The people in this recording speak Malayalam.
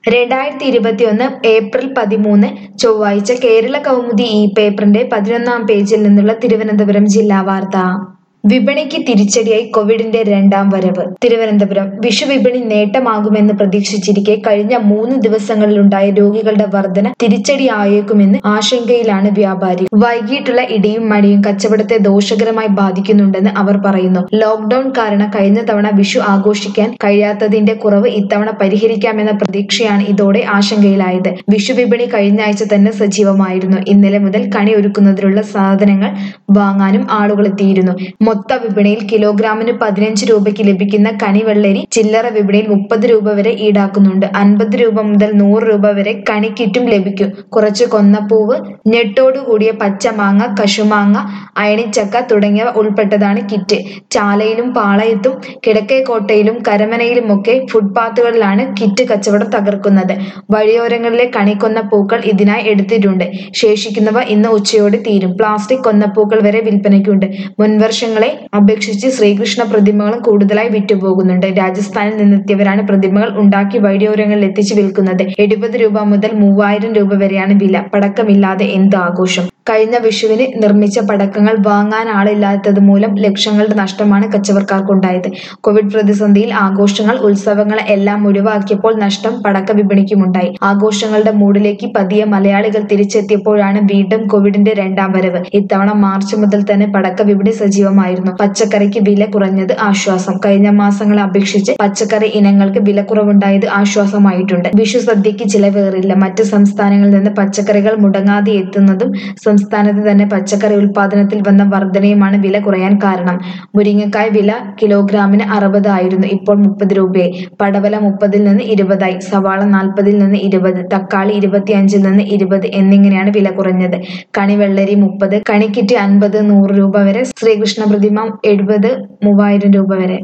രണ്ടായിരത്തി ഇരുപത്തിയൊന്ന് ഏപ്രിൽ പതിമൂന്ന് ചൊവ്വാഴ്ച കേരള കൗമുദി ഈ പേപ്പറിന്റെ പതിനൊന്നാം പേജിൽ നിന്നുള്ള തിരുവനന്തപുരം ജില്ലാ വാർത്ത വിപണിക്ക് തിരിച്ചടിയായി കോവിഡിന്റെ രണ്ടാം വരവ് തിരുവനന്തപുരം വിഷു വിപണി നേട്ടമാകുമെന്ന് പ്രതീക്ഷിച്ചിരിക്കെ കഴിഞ്ഞ മൂന്ന് ദിവസങ്ങളിലുണ്ടായ രോഗികളുടെ വർധന തിരിച്ചടിയായേക്കുമെന്ന് ആശങ്കയിലാണ് വ്യാപാരി വൈകിട്ടുള്ള ഇടിയും മഴയും കച്ചവടത്തെ ദോഷകരമായി ബാധിക്കുന്നുണ്ടെന്ന് അവർ പറയുന്നു ലോക്ഡൌൺ കാരണം കഴിഞ്ഞ തവണ വിഷു ആഘോഷിക്കാൻ കഴിയാത്തതിന്റെ കുറവ് ഇത്തവണ പരിഹരിക്കാമെന്ന പ്രതീക്ഷയാണ് ഇതോടെ ആശങ്കയിലായത് വിഷു വിപണി കഴിഞ്ഞ ആഴ്ച തന്നെ സജീവമായിരുന്നു ഇന്നലെ മുതൽ കണി ഒരുക്കുന്നതിനുള്ള സാധനങ്ങൾ വാങ്ങാനും ആളുകൾ എത്തിയിരുന്നു മൊത്ത വിപണിയിൽ കിലോഗ്രാമിന് പതിനഞ്ച് രൂപയ്ക്ക് ലഭിക്കുന്ന കണിവെള്ളരി ചില്ലറ വിപണിയിൽ മുപ്പത് രൂപ വരെ ഈടാക്കുന്നുണ്ട് അൻപത് രൂപ മുതൽ നൂറ് രൂപ വരെ കണിക്കിറ്റും ലഭിക്കും കുറച്ച് കൊന്നപ്പൂവ് ഞെട്ടോടു കൂടിയ പച്ചമാങ്ങ കശുമാങ്ങ അയണിച്ചക്ക തുടങ്ങിയവ ഉൾപ്പെട്ടതാണ് കിറ്റ് ചാലയിലും പാളയത്തും കിഴക്കേക്കോട്ടയിലും കരമനയിലുമൊക്കെ ഫുട്പാത്തുകളിലാണ് കിറ്റ് കച്ചവടം തകർക്കുന്നത് വഴിയോരങ്ങളിലെ കണിക്കൊന്ന പൂക്കൾ ഇതിനായി എടുത്തിട്ടുണ്ട് ശേഷിക്കുന്നവ ഇന്ന് ഉച്ചയോടെ തീരും പ്ലാസ്റ്റിക് കൊന്നപ്പൂക്കൾ വരെ വിൽപ്പനയ്ക്കുണ്ട് മുൻവർഷങ്ങളെ അപേക്ഷിച്ച് ശ്രീകൃഷ്ണ പ്രതിമകളും കൂടുതലായി വിറ്റുപോകുന്നുണ്ട് രാജസ്ഥാനിൽ നിന്നെത്തിയവരാണ് പ്രതിമകൾ ഉണ്ടാക്കി വഴിയോരങ്ങളിൽ എത്തിച്ച് വിൽക്കുന്നത് എഴുപത് രൂപ മുതൽ മൂവായിരം രൂപ വരെയാണ് വില പടക്കമില്ലാതെ എന്ത് ആഘോഷം കഴിഞ്ഞ വിഷുവിന് നിർമ്മിച്ച പടക്കങ്ങൾ വാങ്ങാൻ ആളില്ലാത്തത് മൂലം ലക്ഷങ്ങളുടെ നഷ്ടമാണ് കച്ചവടക്കാർക്കുണ്ടായത് കോവിഡ് പ്രതിസന്ധിയിൽ ആഘോഷങ്ങൾ ഉത്സവങ്ങൾ എല്ലാം ഒഴിവാക്കിയപ്പോൾ നഷ്ടം പടക്ക വിപണിക്കുമുണ്ടായി ആഘോഷങ്ങളുടെ മൂഡിലേക്ക് പതിയെ മലയാളികൾ തിരിച്ചെത്തിയപ്പോഴാണ് വീണ്ടും കോവിഡിന്റെ രണ്ടാം വരവ് ഇത്തവണ മാർച്ച് മുതൽ തന്നെ പടക്ക വിപണി സജീവമായിരുന്നു പച്ചക്കറിക്ക് വില കുറഞ്ഞത് ആശ്വാസം കഴിഞ്ഞ മാസങ്ങളെ അപേക്ഷിച്ച് പച്ചക്കറി ഇനങ്ങൾക്ക് വിലക്കുറവുണ്ടായത് ആശ്വാസമായിട്ടുണ്ട് വിഷു സദ്യക്ക് ചിലവേറില്ല മറ്റ് സംസ്ഥാനങ്ങളിൽ നിന്ന് പച്ചക്കറികൾ മുടങ്ങാതെ എത്തുന്നതും സംസ്ഥാനത്ത് തന്നെ പച്ചക്കറി ഉൽപാദനത്തിൽ വന്ന വർധനയുമാണ് വില കുറയാൻ കാരണം മുരിങ്ങക്കായ വില കിലോഗ്രാമിന് അറുപത് ആയിരുന്നു ഇപ്പോൾ മുപ്പത് രൂപയായി പടവല മുപ്പതിൽ നിന്ന് ഇരുപതായി സവാള നാൽപ്പതിൽ നിന്ന് ഇരുപത് തക്കാളി ഇരുപത്തിയഞ്ചിൽ നിന്ന് ഇരുപത് എന്നിങ്ങനെയാണ് വില കുറഞ്ഞത് കണിവെള്ളരി മുപ്പത് കണിക്കിറ്റ് അൻപത് നൂറ് രൂപ വരെ ശ്രീകൃഷ്ണ പ്രതിമ എഴുപത് മൂവായിരം രൂപ വരെ